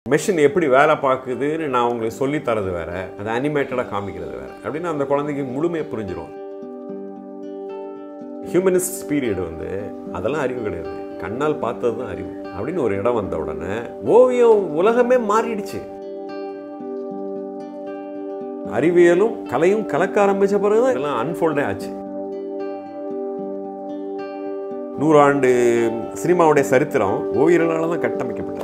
Machine எப்படி வேலை பார்க்குதுன்னு நான் உங்களுக்கு சொல்லி தரது வேற அது அனிமேட்டடாக காமிக்கிறது வேற அப்படின்னு அந்த குழந்தைக்கு முழுமையாக புரிஞ்சிடும் ஹியூமனிஸ்ட் பீரியட் வந்து அதெல்லாம் அறிவு கிடையாது கண்ணால் பார்த்தது தான் அறிவு அப்படின்னு ஒரு இடம் வந்த உடனே ஓவியம் உலகமே மாறிடுச்சு அறிவியலும் கலையும் கலக்க ஆரம்பிச்ச பிறகுதான் இதெல்லாம் அன்ஃபோல்டே ஆச்சு நூறாண்டு சினிமாவுடைய சரித்திரம் ஓவியர்களால தான் கட்டமைக்கப்பட்டது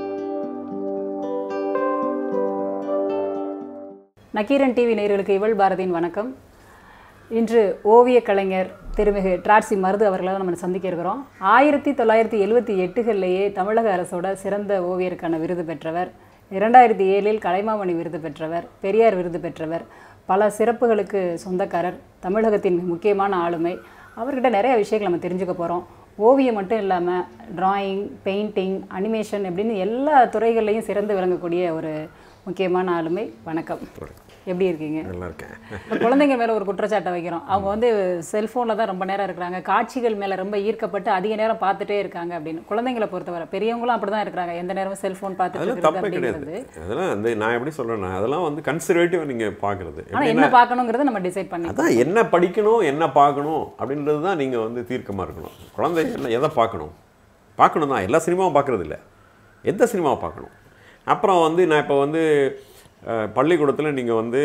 நக்கீரன் டிவி நேயர்களுக்கு இவள் பாரதியின் வணக்கம் இன்று ஓவிய கலைஞர் திருமிகு டிராட்சி மருது அவர்களை நம்ம சந்திக்க இருக்கிறோம் ஆயிரத்தி தொள்ளாயிரத்தி எழுவத்தி எட்டுகள்லேயே தமிழக அரசோட சிறந்த ஓவியருக்கான விருது பெற்றவர் இரண்டாயிரத்தி ஏழில் கலைமாமணி விருது பெற்றவர் பெரியார் விருது பெற்றவர் பல சிறப்புகளுக்கு சொந்தக்காரர் தமிழகத்தின் முக்கியமான ஆளுமை அவர்கிட்ட நிறைய விஷயங்கள் நம்ம தெரிஞ்சுக்க போகிறோம் ஓவியம் மட்டும் இல்லாமல் டிராயிங் பெயிண்டிங் அனிமேஷன் அப்படின்னு எல்லா துறைகள்லையும் சிறந்து விளங்கக்கூடிய ஒரு முக்கியமான ஆளுமை வணக்கம் எப்படி இருக்கீங்க நல்லா இருக்கேன் இப்ப குழந்தைங்க மேலே ஒரு குற்றச்சாட்டை வைக்கிறோம் அவங்க வந்து செல்ஃபோனில் தான் ரொம்ப நேரம் இருக்கிறாங்க காட்சிகள் மேலே ரொம்ப ஈர்க்கப்பட்டு அதிக நேரம் பார்த்துட்டே இருக்காங்க அப்படின்னு குழந்தைங்களை பொறுத்தவரை பெரியவங்களும் அப்படி தான் இருக்கிறாங்க எந்த நேரமும் செல்ஃபோன் பார்த்துட்டு அதெல்லாம் இருக்கிறது தப்பே கிடையாது அப்படிங்கிறது அதெல்லாம் வந்து நான் எப்படி சொல்றேன்னா அதெல்லாம் வந்து கன்சர்வேட்டிவ் நீங்க பார்க்கறது ஆனால் என்ன பார்க்கணுங்கிறத நம்ம டிசைட் பண்ணி அதான் என்ன படிக்கணும் என்ன பார்க்கணும் அப்படின்றது தான் நீங்கள் வந்து தீர்க்கமாக இருக்கணும் குழந்தை என்ன எதை பார்க்கணும் பார்க்கணும் தான் எல்லா சினிமாவும் பார்க்குறது இல்லை எந்த சினிமாவை பார்க்கணும் அப்புறம் வந்து நான் இப்போ வந்து அஹ், பள்ளிக்கூடத்தில் நீங்கள் வந்து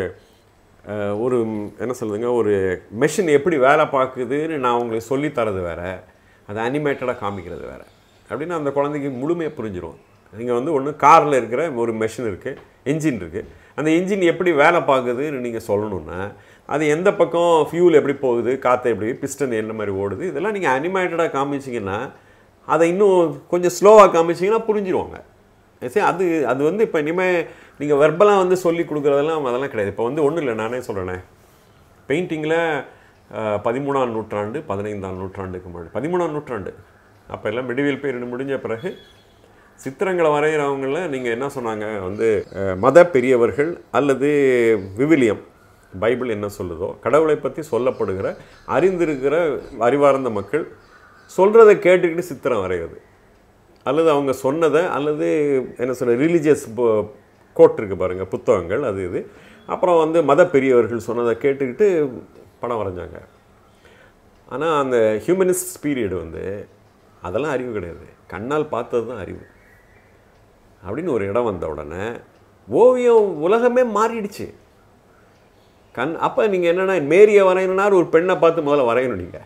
அஹ், ஒரு ம், என்ன சொல்லுதுங்க ஒரு மெஷின் எப்படி வேலை பார்க்குதுன்னு நான் உங்களுக்கு சொல்லி தரது வேற அது அனிமேட்டடாக காமிக்கிறது வேற அப்படின்னு அந்த குழந்தைக்கு முழுமையாக புரிஞ்சிடும் நீங்கள் வந்து ஒன்று காரில் இருக்கிற ஒரு மெஷின் இருக்குது என்ஜின் இருக்குது அந்த என்ஜின் எப்படி வேலை பார்க்குதுன்னு நீங்கள் சொல்லணுன்னா அது எந்த பக்கம் ஃபியூல் எப்படி போகுது காற்று எப்படி பிஸ்டன் என்ன மாதிரி ஓடுது இதெல்லாம் நீங்கள் அனிமேட்டடாக காமிச்சிங்கன்னா அதை இன்னும் கொஞ்சம் ஸ்லோவாக காமிச்சிங்கன்னா புரிஞ்சிருவாங்க சரி அது அது வந்து இப்போ இனிமேல் நீங்கள் வெர்பலாக வந்து சொல்லி கொடுக்குறதெல்லாம் அதெல்லாம் கிடையாது இப்போ வந்து ஒன்றும் இல்லை நானே சொல்கிறேனே பெயிண்டிங்கில் பதிமூணாம் நூற்றாண்டு பதினைந்தாம் நூற்றாண்டுக்கு முன்னாடி பதிமூணாம் நூற்றாண்டு அப்போ எல்லாம் மெடிவியல் பீரியட் முடிஞ்ச பிறகு சித்திரங்களை வரைகிறவங்கள நீங்கள் என்ன சொன்னாங்க வந்து அஹ், மத பெரியவர்கள் அல்லது விவிலியம் பைபிள் என்ன சொல்லுதோ கடவுளை பற்றி சொல்லப்படுகிற அறிந்திருக்கிற அறிவார்ந்த மக்கள் சொல்கிறத கேட்டுக்கிட்டு சித்திரம் வரைகிறது அல்லது அவங்க சொன்னதை அல்லது என்ன சொல்ற ரிலீஜியஸ் கோட் இருக்குது பாருங்கள் புத்தகங்கள் அது இது அப்புறம் வந்து மத பெரியவர்கள் சொன்னதை கேட்டுக்கிட்டு படம் வரைஞ்சாங்க ஆனால் அந்த ஹியூமனிஸ்ட் பீரியட் வந்து அதெல்லாம் அறிவு கிடையாது கண்ணால் பார்த்தது தான் அறிவு அப்படின்னு ஒரு இடம் வந்த உடனே ஓவியம் உலகமே மாறிடுச்சு கண் அப்போ நீங்கள் என்னென்னா மேரியை வரையணும்னா ஒரு பெண்ணை பார்த்து முதல்ல வரையணும் நீங்கள்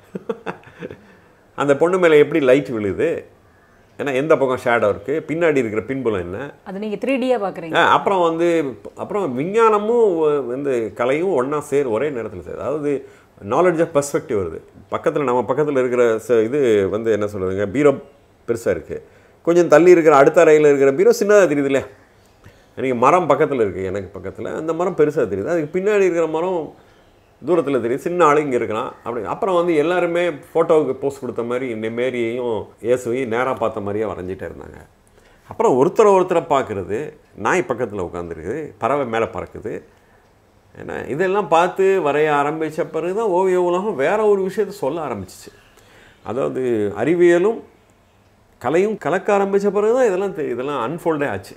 அந்த பொண்ணு மேலே எப்படி லைட் விழுது ஏன்னா எந்த பக்கம் ஷேடோ இருக்குது பின்னாடி இருக்கிற பின்புலம் என்ன அது நீங்கள் த்ரீ டியாக பார்க்குறீங்க ஆ, அப்புறம் வந்து அப்புறம் விஞ்ஞானமும் வ- வந்து கலையும் ஒன்றா சேர் ஒரே நேரத்தில் சேர் அதாவது நாலேஜ் ஆஃப் பெர்ஸ்பெக்டிவ் வருது பக்கத்தில் நம்ம பக்கத்தில் இருக்கிற ச- இது வந்து என்ன சொல்லுதுங்க பீரோ பெருசாக இருக்குது கொஞ்சம் தள்ளி இருக்கிற அடுத்த அறையில் இருக்கிற பீரோ சின்னதாக தெரியுது இல்லையா நீங்கள் மரம் பக்கத்தில் இருக்குது எனக்கு பக்கத்தில் அந்த மரம் பெருசாக தெரியுது அதுக்கு பின்னாடி இருக்கிற மரம் தூரத்தில் தெரியுது சின்ன ஆளு இங்கே இருக்கிறான் அப்படி அப்புறம் வந்து எல்லாருமே ஃபோட்டோவுக்கு போஸ்ட் கொடுத்த மாதிரி இந்த மேரியையும் இயேசுவையும் நேராக பார்த்த மாதிரியே வரைஞ்சிட்டே இருந்தாங்க அப்புறம் ஒருத்தரை ஒருத்தரை பார்க்குறது நாய் பக்கத்தில் உட்காந்துருக்குது பறவை மேலே பறக்குது ஏன்னா இதெல்லாம் பார்த்து வரைய ஆரம்பித்த பிறகு தான் ஓவிய உலகம் வேற ஒரு விஷயத்த சொல்ல ஆரம்பிச்சிச்சு அதாவது அறிவியலும் கலையும் கலக்க ஆரம்பித்த பிறகு தான் இதெல்லாம் தெ- இதெல்லாம் அன்ஃபோல்டே ஆச்சு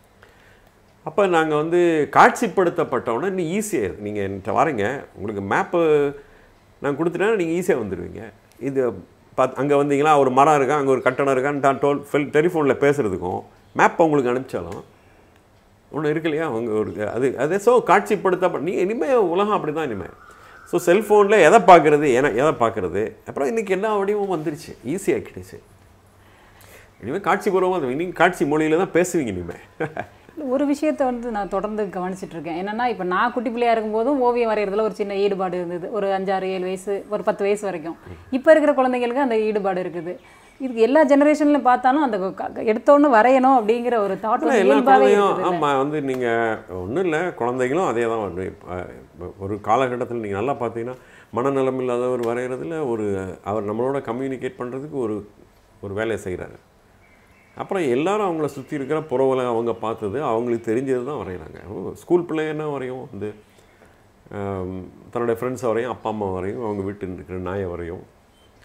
அப்போ நாங்கள் வந்து காட்சிப்படுத்தப்பட்டோன்னே இன்னும் ஈஸியாக இருக்குது நீங்கள் என்கிட்ட வரீங்க உங்களுக்கு மேப்பு நான் கொடுத்துட்டேன்னா நீங்கள் ஈஸியாக வந்துடுவீங்க இது பார்த்து அங்கே வந்தீங்களா ஒரு மரம் இருக்கா அங்கே ஒரு கட்டடம் இருக்கான்னு தான் டோல் ஃபெல் டெலிஃபோனில் பேசுகிறதுக்கும் மேப் உங்களுக்கு அனுப்பிச்சாலும் ஒன்று இருக்கு இல்லையா அவங்க ஒரு அது அதே ஸோ காட்சிப்படுத்த நீ இனிமேல் உலகம் அப்படி தான் இனிமேல் ஸோ செல்ஃபோனில் எதை பார்க்குறது ஏன்னா எதை பார்க்குறது அப்புறம் இன்றைக்கி எல்லா வடிவமும் வந்துருச்சு ஈஸியாகிடுச்சு இனிமேல் காட்சிபூர்வமாக நீங்கள் காட்சி மொழியில் தான் பேசுவீங்க இனிமேல் ஒரு விஷயத்தை வந்து நான் தொடர்ந்து கவனிச்சிட்டு இருக்கேன் என்னன்னா இப்போ நான் குட்டி பிள்ளையா இருக்கும்போதும் ஓவியம் வரைகிறதுல ஒரு சின்ன ஈடுபாடு இருந்தது ஒரு அஞ்சாறு ஏழு வயசு ஒரு பத்து வயசு வரைக்கும் இப்போ இருக்கிற குழந்தைங்களுக்கு அந்த ஈடுபாடு இருக்குது இதுக்கு எல்லா ஜெனரேஷன்லையும் பார்த்தாலும் அந்த க- எடுத்தோன்னு வரையணும் அப்படிங்கிற ஒரு தாட் இல்லை வந்து எல்லா இயல்பாகவே குழந்தையும் இருக்குது ஆமாம் வந்து நீங்கள் ஒன்றும் இல்லை குழந்தைகளும் அதே தான் வந்து இப்ப ஒரு காலகட்டத்தில் நீங்கள் நல்லா பார்த்தீங்கன்னா மனநலம் இல்லாதவர் வரைகிறதுல ஒரு அவர் நம்மளோட கம்யூனிகேட் பண்ணுறதுக்கு ஒரு ஒரு வேலையை செய்கிறாரு அப்புறம் எல்லாரும் அவங்கள சுற்றி இருக்கிற புறவலை அவங்க பார்த்தது அவங்களுக்கு தெரிஞ்சது தான் வரைகிறாங்க ஸ்கூல் பிள்ளை என்ன வரையும் வந்து ஆம், தன்னுடைய ஃப்ரெண்ட்ஸ் வரையும் அப்பா அம்மா வரையும் அவங்க வீட்டில் இருக்கிற நாயை வரையும்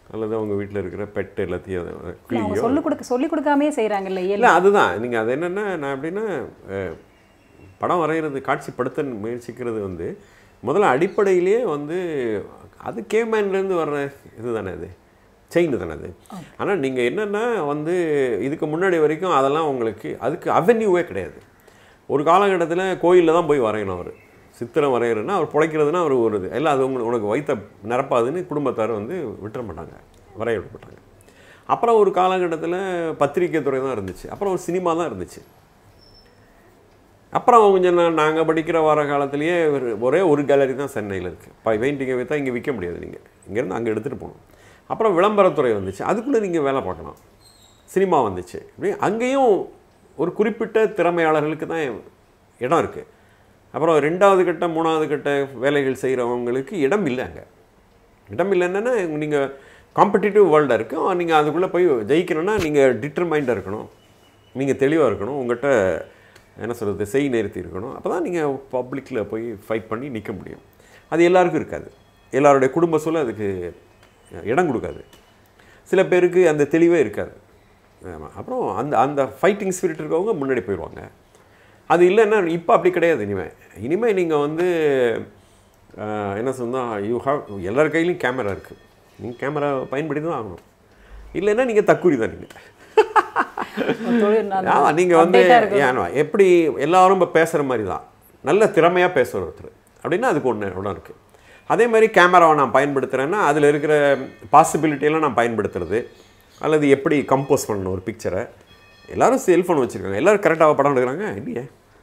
அல்லது அவங்க வீட்டில் இருக்கிற பெட் எல்லாத்தையும் அதை இல்ல, அவங்க கிளியோ சொல்லி கொடுக்க சொல்லி கொடுக்காமே செய்கிறாங்கல்ல இயல்பு இல்லை அதுதான் நீங்கள் அது என்னென்னா நான் எப்படின்னா அஹ், படம் வரைகிறது காட்சிப்படுத்த முயற்சிக்கிறது வந்து முதல்ல அடிப்படையிலேயே வந்து அது கேமேன்லேருந்து வர்ற இது தானே அது செயின் தானே அது ஆனால் நீங்கள் என்னென்னா வந்து இதுக்கு முன்னாடி வரைக்கும் அதெல்லாம் உங்களுக்கு அதுக்கு அவென்யூவே கிடையாது ஒரு காலகட்டத்தில் கோயிலில் தான் போய் வரையணும் அவர் சித்திரம் வரைகிறன்னா அவர் பிழைக்கிறதுனா அவர் ஒரு இது இல்லை அது உங்களுக்கு உனக்கு வைத்த நிரப்பாதுன்னு குடும்பத்தார் வந்து விட்டுற மாட்டாங்க வரைய விட மாட்டாங்க அப்புறம் ஒரு காலகட்டத்தில் பத்திரிக்கை துறை தான் இருந்துச்சு அப்புறம் ஒரு சினிமா தான் இருந்துச்சு அப்புறம் கொஞ்சம் நான் நாங்கள் படிக்கிற வர காலத்திலேயே ஒரு- ஒரே ஒரு கேலரி தான் சென்னையில் இருக்குது இப்போ பெயிண்டிங்கை வைத்தா இங்கே விற்க முடியாது நீங்கள் இங்கேருந்து அங்கே எடுத்துகிட்டு போகணும் அப்புறம் விளம்பரத்துறை வந்துச்சு அதுக்குள்ளே நீங்கள் வேலை பார்க்கலாம் சினிமா வந்துச்சு இப்படி அங்கேயும் ஒரு குறிப்பிட்ட திறமையாளர்களுக்கு தான் இடம் இருக்குது அப்புறம் ரெண்டாவது கட்ட மூணாவது கட்ட வேலைகள் செய்கிறவங்களுக்கு இடம் இல்லை அங்கே இடம் இல்லைன்னா நீங்கள் காம்படிட்டிவ் வேர்ல்டாக இருக்கும் நீங்கள் அதுக்குள்ளே போய் ஜெயிக்கணும்னா நீங்கள் டிட்டர்மைண்டாக இருக்கணும் நீங்கள் தெளிவாக இருக்கணும் உங்கள்கிட்ட என்ன சொல்கிறது செய் நிறுத்தி இருக்கணும் அப்போ தான் நீங்கள் பப்ளிக்கில் போய் ஃபைட் பண்ணி நிற்க முடியும் அது எல்லாருக்கும் இருக்காது எல்லாருடைய குடும்ப சூழல் அதுக்கு இடம் கொடுக்காது சில பேருக்கு அந்த தெளிவே இருக்காது ஆமா. அப்புறம் அந்த அந்த ஃபைட்டிங் ஸ்பிரிட் இருக்கவங்க முன்னாடி போயிடுவாங்க அது இல்லைன்னா இப்போ அப்படி கிடையாது இனிமேல் இனிமேல் நீங்கள் வந்து ஆஹ், என்ன சொன்னால் யூ ஹாவ் எல்லார் கையிலையும் கேமரா இருக்குது நீங்கள் கேமரா பயன்படுத்தி தான் ஆகணும் இல்லைன்னா நீங்கள் தக்குரி தான் நீங்கள் தொழில் அந்த ஆமாம் நீங்கள் வந்து update ஆ இருக்கு. ஏன்னா எப்படி எல்லாரும் இப்போ பேசுகிற மாதிரி தான் நல்ல திறமையாக பேசுகிற ஒருத்தர் அப்படின்னா அதுக்கு ஒன்று இடம் இருக்குது அதே மாதிரி கேமராவை நான் பயன்படுத்துகிறேன்னா அதில் இருக்கிற பாசிபிலிட்டியெல்லாம் நான் பயன்படுத்துறது அல்லது எப்படி கம்போஸ் பண்ணணும் ஒரு பிக்சரை எல்லாரும் செல்ஃபோன் வச்சுருக்காங்க எல்லாரும் கரெக்டாக படம் எடுக்கிறாங்க இல்லையே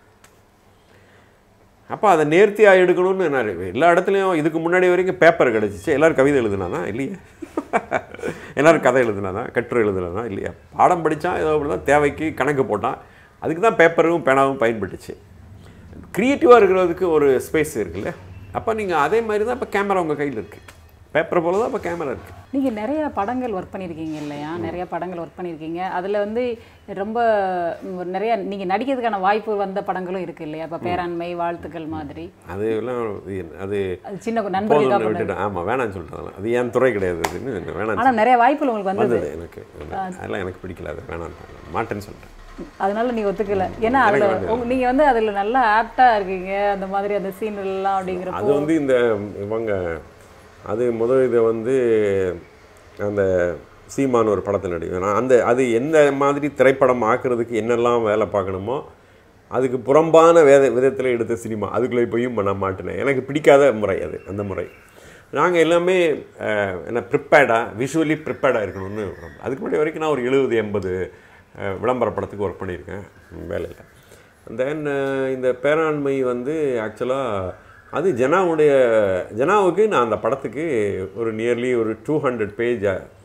அப்போ அதை நேர்த்தியாக எடுக்கணும்னு நான் எல்லா இடத்துலையும் இதுக்கு முன்னாடி வரைக்கும் பேப்பர் கிடச்சிச்சு எல்லாரும் கவிதை எழுதுனாதான் இல்லையே எல்லாரும் கதை எழுதுனாதான் கட்டுரை எழுதுனாதான் இல்லையா பாடம் படித்தான் ஏதோ அப்படி தான் தேவைக்கு கணக்கு போட்டான் அதுக்கு தான் பேப்பரும் பேனாவும் பயன்பட்டுச்சு க்ரியேட்டிவாக இருக்கிறதுக்கு ஒரு ஸ்பேஸ் இருக்குல்ல அப்போ நீங்கள் அதே மாதிரி தான் இப்போ கேமரா உங்கள் கையில் இருக்குது பேப்பரை போல தான் இப்போ கேமரா இருக்குது நீங்க நிறைய படங்கள் ஒர்க் பண்ணியிருக்கீங்க இல்லையா நிறைய படங்கள் ஒர்க் பண்ணியிருக்கீங்க அதுல வந்து ரொம்ப ம், நிறைய நீங்க நடிக்கிறதுக்கான வாய்ப்பு வந்த படங்களும் இருக்கு இல்லையா இப்போ பேராண்மை வாழ்த்துக்கள் மாதிரி அது எல்லாம் இது- அது அது சின்ன நண்பர்களுக்காக போதும்னு பண்ணது. விட்டுட்டேன் ஆமாம் வேணாம்னு சொல்லிட்டேன் அது என் துறை கிடையாது அதுன்னு வேணாம்னு ஆனா நிறைய வாய்ப்புகள் உங்களுக்கு வந்தது வந்தது எனக்கு அதெல்லாம் எனக்கு பிடிக்கல அது வேணாம் மாட்டேன்னு சொல்லிட்டேன் அதனால நீங்க ஒத்துக்கல ஏன்னா அதுல உங்க- நீங்க வந்து அதுல நல்லா ஆப்டா இருக்கீங்க அந்த மாதிரி அந்த சீன் எல்லாம் அப்படிங்கிறப்போ அது வந்து இந்த இவங்க அது முதல் இதை வந்து அந்த சீமான் ஒரு படத்தில் நடிகர் நான் அந்த அது எந்த மாதிரி திரைப்படம் ஆக்குறதுக்கு என்னெல்லாம் வேலை பார்க்கணுமோ அதுக்கு புறம்பான வேத விதத்தில் எடுத்த சினிமா அதுக்குள்ளே போயும் நான் மாட்டினேன் எனக்கு பிடிக்காத முறை அது அந்த முறை நாங்கள் எல்லாமே அஹ், என்ன ப்ரிப்பேர்டாக விஷுவலி ப்ரிப்பேர்டாக இருக்கணும்னு அதுக்கு முன்னாடி வரைக்கும் நான் ஒரு எழுபது எண்பது விளம்பர படத்துக்கு ஒர்க் பண்ணியிருக்கேன் வேலையில் தென் இந்த பேராண்மை வந்து ஆக்சுவலாக அது ஜனாவுடைய ஜனாவுக்கு நான் அந்த படத்துக்கு ஒரு நியர்லி ஒரு டூ ஹண்ட்ரட் பேஜ்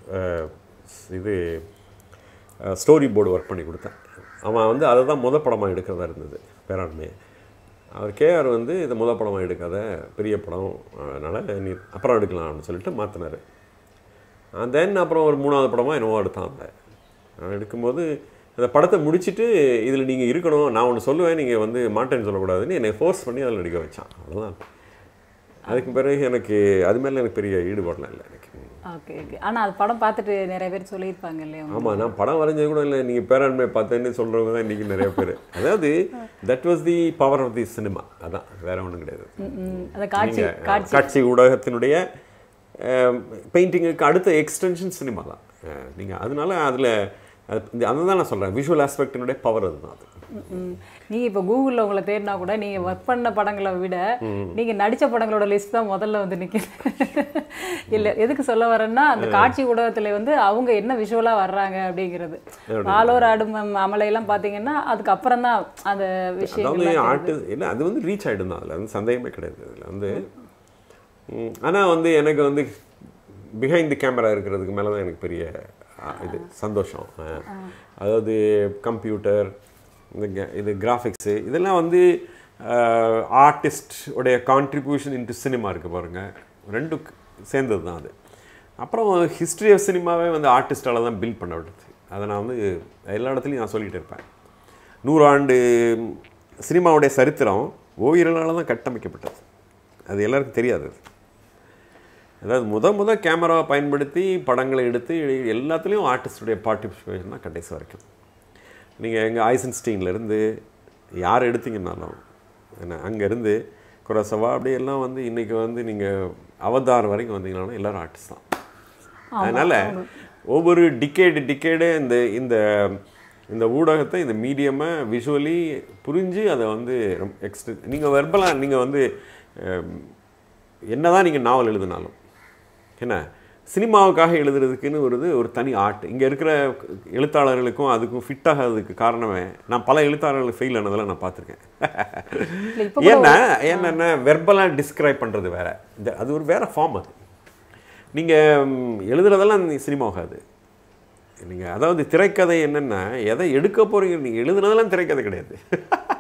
இது ஸ்டோரி போர்டு ஒர்க் பண்ணி கொடுத்தேன் அவன் வந்து அதை தான் முத படமாக எடுக்கிறதா இருந்தது பேராண்மை அவர் கேஆர் வந்து இதை முத படமாக எடுக்காத பெரிய படம் அதனால் நீ அப்புறம் எடுக்கலாம் அப்படின்னு சொல்லிட்டு மாற்றினார் தென் அப்புறம் ஒரு மூணாவது படமாக என்னவோ எடுத்தான் அந்த நான் எடுக்கும்போது அந்த படத்தை முடிச்சுட்டு இதில் நீங்கள் இருக்கணும் நான் ஒன்று சொல்லுவேன் நீங்கள் வந்து மாட்டேன்னு சொல்லக்கூடாதுன்னு என்னை ஃபோர்ஸ் பண்ணி அதில் நடிக்க வச்சான் அவ்வளோதான் அதுக்கு பிறகு எனக்கு அது மேலே எனக்கு பெரிய ஈடுபாடலாம் இல்லை எனக்கு ஓகே ஓகே ஆனா அது படம் பார்த்துட்டு நிறைய பேர் சொல்லியிருப்பாங்க இல்லையா ஆமாம் நான் படம் வரைஞ்சது கூட இல்லை நீங்கள் பேராண்மை பார்த்தேன்னு சொல்கிறவங்க தான் இன்றைக்கி நிறைய பேர் அதாவது that was the power of the cinema அதான் வேற ஒன்றும் கிடையாது ம், ம். அந்த காட்சி நீங்க, காட்சி காட்சி ஊடகத்தினுடைய பெயிண்டிங்குக்கு அடுத்த எக்ஸ்டென்ஷன் சினிமா தான் நீங்கள் அதனால அதில் இந்த அதை தான் நான் சொல்கிறேன் விஷுவல் ஆஸ்பெக்டினுடைய பவர் அதுதான் அது ம், ம். நீங்க இப்போ கூகுளில் உங்களை தேடினா கூட நீங்க ஒர்க் பண்ண படங்களை விட நீங்க நடிச்ச படங்களோட லிஸ்ட் தான் முதல்ல வந்து நிக்குது இல்ல எதுக்கு சொல்ல வரேன்னா அந்த காட்சி ஊடகத்துல வந்து அவங்க என்ன விஷுவலா வர்றாங்க அப்படிங்கிறது ஆலோர் ஆடும் அமலையெல்லாம் பாத்தீங்கன்னா அதுக்கு அப்புறம் தான் அந்த விஷயங்கள் அதாவது ஆர்ட் இல்லை அது வந்து ரீச் ஆகிடும் தான் அதில் வந்து சந்தேகமே கிடையாது அதில் வந்து ஆனால் வந்து எனக்கு வந்து பிஹைண்ட் தி கேமரா இருக்கிறதுக்கு மேலே தான் எனக்கு பெரிய ஆ, இது சந்தோஷம் ஆ. அதாவது கம்ப்யூட்டர் இந்த ga- இது கிராஃபிக்ஸு இதெல்லாம் வந்து ஆர்டிஸ்ட் உடைய கான்ட்ரிபியூஷன் இன்டு சினிமா இருக்குது பாருங்கள் ரெண்டும் சேர்ந்தது தான் அது அப்புறம் ஹிஸ்ட்ரி ஆஃப் சினிமாவே வந்து ஆர்டிஸ்டால் தான் பில்ட் பண்ண விடுது அதை நான் வந்து எல்லா இடத்துலையும் நான் சொல்லிகிட்டு இருப்பேன் நூறாண்டு சினிமாவுடைய சரித்திரம் ஓவியர்களால் தான் கட்டமைக்கப்பட்டது அது எல்லாருக்கும் தெரியாது அது அதாவது முத முத கேமராவை பயன்படுத்தி படங்களை எடுத்து எல்லாத்துலேயும் ஆர்டிஸ்டுடைய பார்ட்டிசிபேஷன் தான் கடைசி வரைக்கும் நீங்கள் எங்கள் ஐசன்ஸ்டீன்லேருந்து யார் எடுத்தீங்கன்னாலும் என்ன அங்கேருந்து குரசவா அப்படி எல்லாம் வந்து இன்றைக்கி வந்து நீங்கள் அவதார் வரைக்கும் வந்தீங்கன்னாலும் எல்லாரும் ஆர்டிஸ்ட் தான் அதனால் ஒவ்வொரு டிக்கேடு டிக்கேடு இந்த இந்த இந்த ஊடகத்தை இந்த மீடியமை விஷுவலி புரிஞ்சு அதை வந்து எக்ஸ்ட் நீங்கள் வெர்பலாக நீங்கள் வந்து என்ன தான் நீங்கள் நாவல் எழுதினாலும் என்ன சினிமாவுக்காக எழுதுறதுக்குன்னு ஒரு இது ஒரு தனி ஆர்ட் இங்கே இருக்கிற எழுத்தாளர்களுக்கும் அதுக்கும் ஃபிட் ஆகாததுக்கு காரணமே நான் பல எழுத்தாளர்கள் ஃபெயில் ஆனதெல்லாம் நான் பார்த்துருக்கேன் இல்லை இப்போ ஏன்னா என்னென்ன வெர்பலாக டிஸ்கிரைப் பண்ணுறது வேற இந்த அது ஒரு வேற ஃபார்ம் அது நீங்கள் எழுதுறதெல்லாம் சினிமா ஆகாது நீங்கள் அதாவது திரைக்கதை என்னென்னா எதை எடுக்க போகிறீங்க நீங்கள் எழுதுனதெல்லாம் திரைக்கதை கிடையாது